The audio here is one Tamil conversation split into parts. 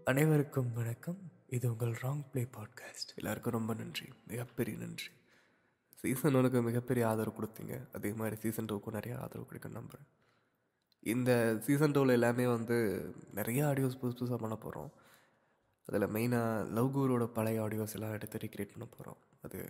அனைவருக்கும் வணக்கம் இது உங்கள் ராங் ப்ளே பாட்காஸ்ட் எல்லாருக்கும் ரொம்ப நன்றி மிகப்பெரிய நன்றி சீசன் ஒனுக்கு மிகப்பெரிய ஆதரவு கொடுத்தீங்க அதே மாதிரி சீசன் டூக்கும் நிறைய ஆதரவு கொடுக்க நம்புகிறேன் இந்த சீசன் டூவில் எல்லாமே வந்து நிறைய ஆடியோஸ் புதுசு புதுசாக பண்ண போகிறோம் அதில் மெயினாக லவ் குருவோட பழைய ஆடியோஸ் எல்லாம் எடுத்து ரீக்ரியேட் பண்ண போகிறோம் அது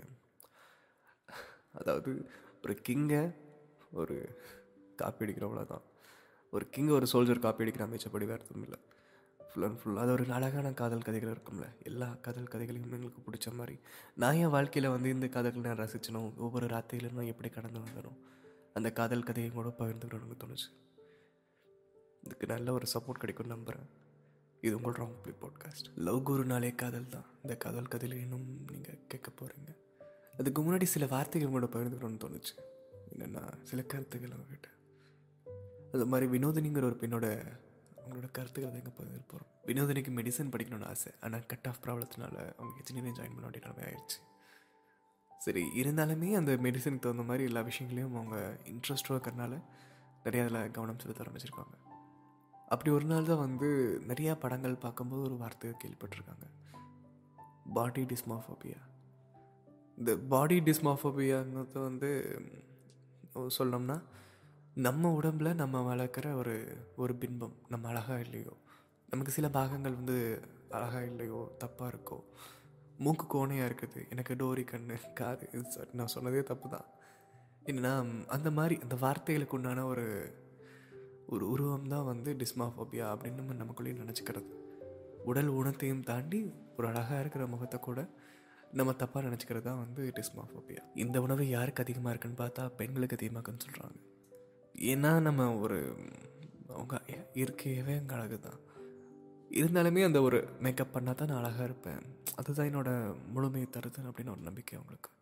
அதாவது ஒரு கிங்கை ஒரு காப்பி அடிக்கிறவங்கள தான் ஒரு கிங் ஒரு சோல்ஜர் காப்பி அடிக்கிற மிச்சப்படி வேறு எதுவும் இல்லை ஃபுல் அண்ட் ஃபுல் அது ஒரு அழகான காதல் கதைகள் இருக்கும்ல எல்லா காதல் கதைகளையும் எங்களுக்கு பிடிச்ச மாதிரி நான் என் வாழ்க்கையில் வந்து இந்த காதல்கள் நான் ரசிச்சனும் ஒவ்வொரு ராத்திரியிலும் நான் எப்படி கடந்து வந்தனும் அந்த காதல் கதையை கூட பகிர்ந்துக்கணும்னு தோணுச்சு இதுக்கு நல்ல ஒரு சப்போர்ட் கிடைக்கும் நம்புகிறேன் இது உங்கள் ராங் ப்ளே பாட்காஸ்ட் லவ் குருனாலே காதல் தான் இந்த காதல் கதையில் இன்னும் நீங்கள் கேட்க போகிறீங்க அதுக்கு முன்னாடி சில வார்த்தைகள் உங்களோட பகிர்ந்துக்கணும்னு தோணுச்சு என்னென்னா சில கருத்துக்கள் அவங்ககிட்ட அது மாதிரி வினோதினிங்கிற ஒரு பெண்ணோட அவங்களோட கருத்துக்களை எங்கே பகிர்ந்து போகிறோம் வினோதினிக்கு மெடிசன் படிக்கணும்னு ஆசை ஆனால் கட் ஆஃப் ப்ராப்ளத்தினால அவங்க இன்ஜினியரிங் ஜாயின் பண்ண வேண்டிய நிலைமை ஆயிடுச்சு சரி இருந்தாலுமே அந்த மெடிசனுக்கு தகுந்த மாதிரி எல்லா விஷயங்களையும் அவங்க இன்ட்ரெஸ்டாக இருக்கிறனால நிறைய அதில் கவனம் செலுத்த ஆரம்பிச்சிருக்காங்க அப்படி ஒரு நாள் தான் வந்து நிறையா படங்கள் பார்க்கும்போது ஒரு வார்த்தையை கேள்விப்பட்டிருக்காங்க பாடி டிஸ்மாஃபோபியா இந்த பாடி டிஸ்மாஃபோபியாங்கிறது வந்து ம், சொல்லணும்னா நம்ம உடம்புல நம்ம வளர்க்குற ஒரு ஒரு பின்பம் நம்ம அழகாக இல்லையோ நமக்கு சில பாகங்கள் வந்து அழகாக இல்லையோ தப்பாக இருக்கோ மூக்கு கோணையாக இருக்குது எனக்கு டோரி கண்ணு காது இது sorry, நான் சொன்னதே தப்பு தான் என்னன்னா ம், அந்த மாதிரி அந்த வார்த்தைகளுக்கு உண்டான ஒரு ஒரு உருவம் தான் வந்து டிஸ்மாஃபோபியா அப்படின்னு நம்ம நமக்குள்ளேயே நினச்சிக்கிறது உடல் ஊனத்தையும் தாண்டி ஒரு அழகாக இருக்கிற முகத்தை கூட நம்ம தப்பாக நினச்சிக்கிறது தான் வந்து டிஸ்மாஃபோபியா இந்த உணவு யாருக்கு அதிகமாக இருக்குன்னு பார்த்தா பெண்களுக்கு அதிகமாக இருக்குன்னு சொல்கிறாங்க ஏன்னா நம்ம ஒரு அவங்க இயற்கையவே அங்கே அழகு தான் இருந்தாலுமே அந்த ஒரு மேக்கப் பண்ணால் தான் நான் அழகாக இருப்பேன் அதுதான் என்னோட முழுமையை தருது அப்படின்னு ஒரு நம்பிக்கை அவங்களுக்கு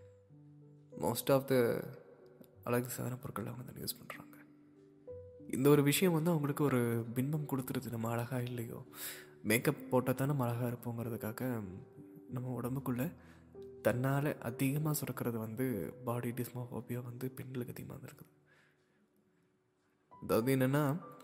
மோஸ்ட் ஆஃப் த அழகு சாதன பொருட்கள் அவங்க தான் யூஸ் பண்ணுறாங்க இந்த ஒரு விஷயம் வந்து அவங்களுக்கு ஒரு பின்பம் கொடுத்துருது நம்ம அழகாக இல்லையோ மேக்கப் போட்டால் தான் நம்ம அழகாக இருப்போங்கிறதுக்காக நம்ம உடம்புக்குள்ளே தன்னால் அதிகமாக சுரக்கிறது வந்து பாடி டிஸ்மோஃபோபியா வந்து பெண்களுக்கு அதிகமாக இருந்திருக்குது அதாவது என்னென்னா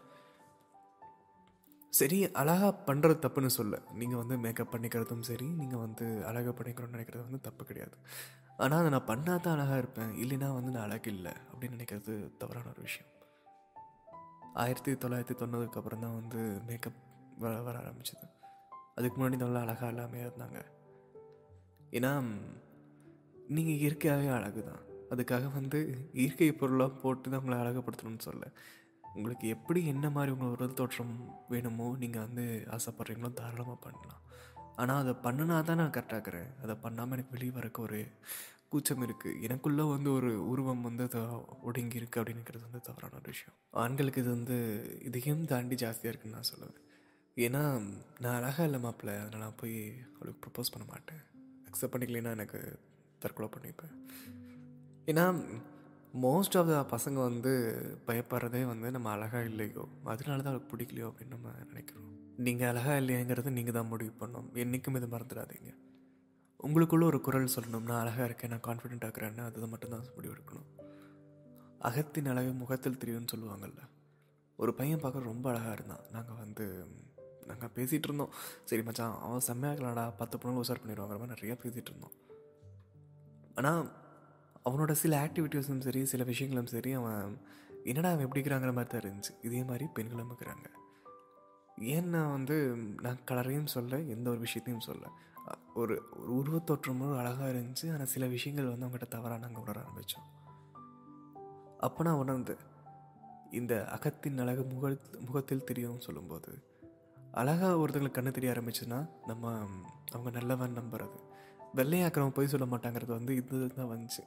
சரி அழகாக பண்ணுறது தப்புன்னு சொல்ல நீங்கள் வந்து மேக்கப் பண்ணிக்கிறதும் சரி நீங்கள் வந்து அழகாக பண்ணிக்கிறோன்னு நினைக்கிறது வந்து தப்பு கிடையாது ஆனால் அதை நான் பண்ணால் தான் அழகாக இருப்பேன் இல்லைன்னா வந்து நான் அழகு இல்லை அப்படின்னு நினைக்கிறது தவறான ஒரு விஷயம் ஆயிரத்தி தொள்ளாயிரத்தி தொண்ணூறுக்கு அப்புறம் தான் வந்து மேக்கப் வர வர ஆரம்பிச்சது அதுக்கு முன்னாடி நல்லா அழகாக எல்லாமே இருந்தாங்க ஏன்னா நீங்கள் இயற்கையாகவே அழகு தான் அதுக்காக வந்து இயற்கை பொருளாக போட்டு தான் உங்களை அழகுப்படுத்தணும்னு சொல்ல உங்களுக்கு எப்படி என்ன மாதிரி உங்களோட உடல் தோற்றம் வேணுமோ நீங்கள் வந்து ஆசைப்பட்றீங்களோ தாராளமாக பண்ணலாம் ஆனால் அதை பண்ணினா தான் நான் கரெக்டாகிறேன் அதை பண்ணாமல் எனக்கு வெளியே வரக்கு ஒரு கூச்சம் இருக்குது எனக்குள்ளே வந்து ஒரு உருவம் வந்து அது ஒடுங்கி இருக்குது அப்படின்னுக்கிறது வந்து தவறான ஒரு விஷயம் ஆண்களுக்கு இது வந்து இதையும் தாண்டி ஜாஸ்தியாக இருக்குன்னு நான் சொல்லுவேன் ஏன்னா நான் அழகாக இல்லை மாப்பிள்ள அதனால் நான் போய் அவளுக்கு ப்ரப்போஸ் பண்ண மாட்டேன் அக்செப்ட் பண்ணிக்கலைன்னா எனக்கு தற்கொலை பண்ணிப்பேன் ஏன்னா மோஸ்ட் ஆஃப் த பசங்க வந்து பயப்படுறதே வந்து நம்ம அழகாக இல்லையோ அதனால தான் அவளுக்கு பிடிக்கலையோ அப்படின்னு நம்ம நினைக்கிறோம் நீங்கள் அழகாக இல்லையங்கிறது நீங்கள் தான் முடிவு பண்ணணும் என்றைக்கும் இதை மறந்துடாதீங்க உங்களுக்குள்ள ஒரு குரல் சொல்லணும் நான் அழகாக இருக்கேன் நான் கான்ஃபிடென்ட் ஆக்குறேன்னு அது மட்டும்தான் முடிவு எடுக்கணும் அகத்தின் அழகு முகத்தில் தெரியும்னு சொல்லுவாங்கல்ல ஒரு பையன் பார்க்க ரொம்ப அழகாக இருந்தான் நாங்கள் வந்து நாங்கள் பேசிகிட்டு இருந்தோம் சரி மச்சான் அவன் செம்மையாக இருக்கலாம்டா பத்து பொண்ணுங்க உசார் பண்ணிடுவாங்கிற மாதிரி நிறையா பேசிகிட்டு இருந்தோம் ஆனால் அவனோட சில ஆக்டிவிட்டீஸும் சரி சில விஷயங்களும் சரி அவன் என்னடா அவன் எப்படிங்கிறாங்கிற மாதிரி தான் இருந்துச்சு இதே மாதிரி பெண்களும் இருக்கிறாங்க ஏன்னா வந்து நான் கலரையும் சொல்ல எந்த ஒரு விஷயத்தையும் சொல்ல அ- ஒரு ஒரு உருவத்தோற்றமும் அழகாக இருந்துச்சு ஆனால் சில விஷயங்கள் வந்து அவங்ககிட்ட தவறாக நாங்கள் உணர ஆரம்பித்தோம் அப்போ நான் உணர்ந்து இந்த அகத்தின் அழகு முக முகத்தில் தெரியும்னு சொல்லும்போது அழகாக ஒருத்தங்களுக்கு கண்ணு தெரிய ஆரம்பிச்சுன்னா நம்ம அவங்க நல்லவன் நம்புறது வெள்ளையாக்குறவங்க போய் சொல்ல மாட்டாங்கிறது வந்து இது தான் வந்துச்சு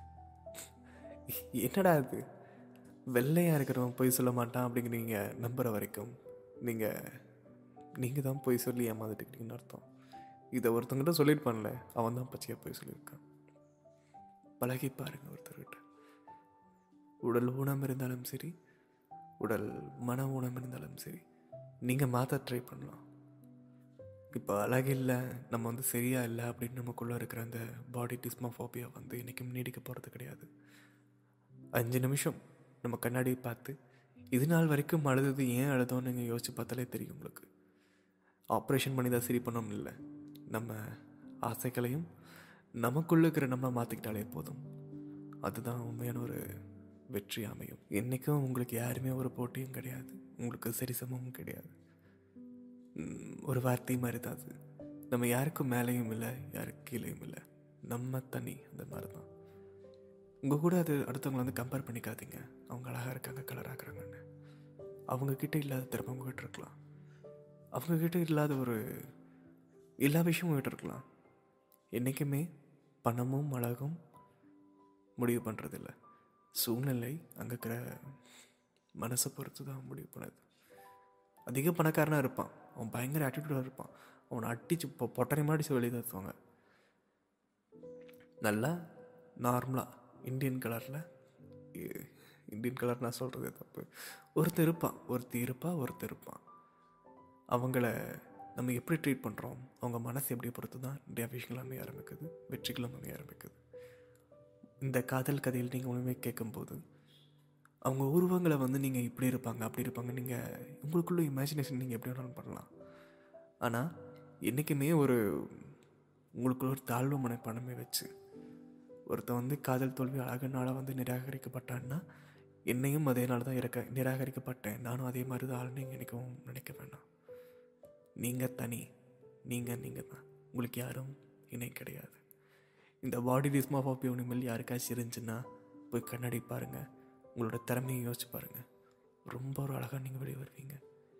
என்னடா இது வெள்ளையாக இருக்கிறவன் போய் சொல்ல மாட்டான் அப்படிங்கிறீங்க நம்புற வரைக்கும் நீங்கள் நீங்கள் தான் போய் சொல்லி ஏமாந்துட்டுக்கிறீங்கன்னு அர்த்தம் இதை ஒருத்தங்கிட்ட சொல்லியிருப்பான்ல அவன் தான் பச்சையாக போய் சொல்லியிருக்கான் பழகி பாருங்க ஒருத்தர்கிட்ட உடல் ஊனம் இருந்தாலும் சரி உடல் மன ஊனம் இருந்தாலும் சரி நீங்கள் மாற்ற ட்ரை பண்ணலாம் இப்போ அழகில்லை நம்ம வந்து சரியா இல்லை அப்படின்னு நமக்குள்ளே இருக்கிற அந்த பாடி டிஸ்மோஃபோபியா வந்து என்றைக்கும் நீடிக்க போகிறது கிடையாது அஞ்சு நிமிஷம் நம்ம கண்ணாடி பார்த்து இது நாள் வரைக்கும் அழுதது ஏன் அழுதோன்னு நீங்கள் யோசிச்சு பார்த்தாலே தெரியும் உங்களுக்கு ஆப்ரேஷன் பண்ணி தான் சரி பண்ணணும் இல்லை நம்ம ஆசைகளையும் நமக்குள்ள இருக்கிற நம்ம மாற்றிக்கிட்டாலே போதும் அதுதான் உண்மையான ஒரு வெற்றி அமையும் என்றைக்கும் உங்களுக்கு யாருமே ஒரு போட்டியும் கிடையாது உங்களுக்கு சரிசமமும் கிடையாது உம், ஒரு வார்த்தை மாதிரி தான் அது நம்ம யாருக்கும் மேலேயும் இல்லை யாருக்கு கீழேயும் இல்லை நம்ம தனி அந்த மாதிரி தான் உங்கள் கூட அது அடுத்தவங்களை வந்து கம்பேர் பண்ணிக்காதீங்க அவங்க அழகாக இருக்காங்க கலராக இருக்கிறாங்கன்னு அவங்கக்கிட்ட இல்லாத திறமை உங்ககிட்ட இருக்கலாம் அவங்கக்கிட்ட இல்லாத ஒரு எல்லா விஷயமும் உங்ககிட்ட இருக்கலாம் என்றைக்குமே பணமும் அழகும் முடிவு பண்ணுறதில்ல சூழ்நிலை அங்கே இருக்கிற மனசை பொறுத்து தான் முடிவு பண்ணுது அதிக பணக்காரனாக இருப்பான் அவன் பயங்கர ஆட்டிடியூடாக இருப்பான் அவனை அடிச்சு பொ பொட்டரை மாடி வெளியே தத்துவாங்க நல்லா நார்மலாக இந்தியன் கலரில் இந்தியன் கலர் நான் சொல்கிறது தப்பு ஒருத்தர் இருப்பான் ஒருத்தி இருப்பா ஒருத்தர் இருப்பான் அவங்கள நம்ம எப்படி ட்ரீட் பண்ணுறோம் அவங்க மனசு எப்படி பொறுத்து தான் நிறைய விஷயங்கள் அமைய ஆரம்பிக்குது வெற்றிகளும் அமைய ஆரம்பிக்குது இந்த காதல் கதையில் நீங்கள் உண்மையை கேட்கும்போது அவங்க உருவங்களை வந்து நீங்கள் இப்படி இருப்பாங்க அப்படி இருப்பாங்க நீங்கள் உங்களுக்குள்ள இமேஜினேஷன் நீங்கள் எப்படி வேணாலும் பண்ணலாம் ஆனால் என்றைக்குமே ஒரு உங்களுக்குள்ள ஒரு தாழ்வு மனப்பான்மை வச்சு ஒருத்தன் வந்து காதல் தோல்வி அழகுனால வந்து நிராகரிக்கப்பட்டான்னா என்னையும் அதே நாள் தான் இருக்க நிராகரிக்கப்பட்டேன் நானும் அதே மாதிரி தான் ஆள்னு நினைக்கவும் நினைக்க வேண்டாம் நீங்கள் தனி நீங்கள் நீங்கள் தான் உங்களுக்கு யாரும் இணை கிடையாது இந்த பாடி டிஸ்மா ஆஃப் யூனிமல் யாருக்காச்சும் இருந்துச்சுன்னா போய் கண்ணாடி பாருங்கள் உங்களோட திறமையை யோசிச்சு பாருங்கள் ரொம்ப ஒரு அழகாக நீங்கள் வெளியே வருவீங்க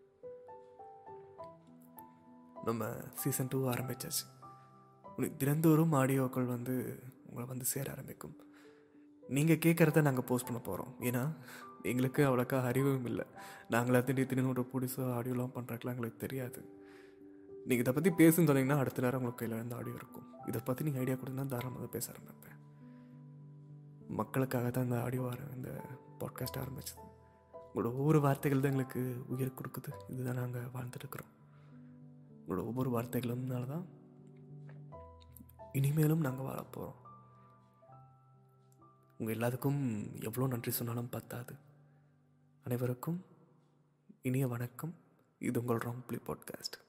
நம்ம சீசன் டூ ஆரம்பிச்சாச்சு உனக்கு தினந்தோறும் ஆடியோக்கள் வந்து உங்களை வந்து சேர ஆரம்பிக்கும் நீங்கள் கேட்குறத நாங்கள் போஸ்ட் பண்ண போகிறோம் ஏன்னா எங்களுக்கு அவ்வளோக்கா அறிவும் இல்லை நாங்களா திடீர் திடீர்னு ஒரு புதுசாக ஆடியோலாம் பண்ணுறதுக்குலாம் எங்களுக்கு தெரியாது நீங்கள் இதை பற்றி பேசுன்னு சொன்னீங்கன்னா அடுத்த நேரம் உங்களுக்கு கையில் இருந்து ஆடியோ இருக்கும் இதை பற்றி நீங்கள் ஐடியா கொடுத்தா தாராளமாக பேச ஆரம்பிப்பேன் மக்களுக்காக தான் இந்த ஆடியோ ஆர இந்த பாட்காஸ்ட் ஆரம்பிச்சது உங்களோட ஒவ்வொரு வார்த்தைகள் தான் எங்களுக்கு உயிர் கொடுக்குது இதுதான் நாங்கள் வாழ்ந்துட்டு இருக்கிறோம் உங்களோட ஒவ்வொரு வார்த்தைகளும்னால தான் இனிமேலும் நாங்கள் வாழ போகிறோம் உங்கள் எல்லாத்துக்கும் எவ்வளோ நன்றி சொன்னாலும் பத்தாது அனைவருக்கும் இனிய வணக்கம் இது உங்கள் ராங்ப்ளி பாட்காஸ்ட்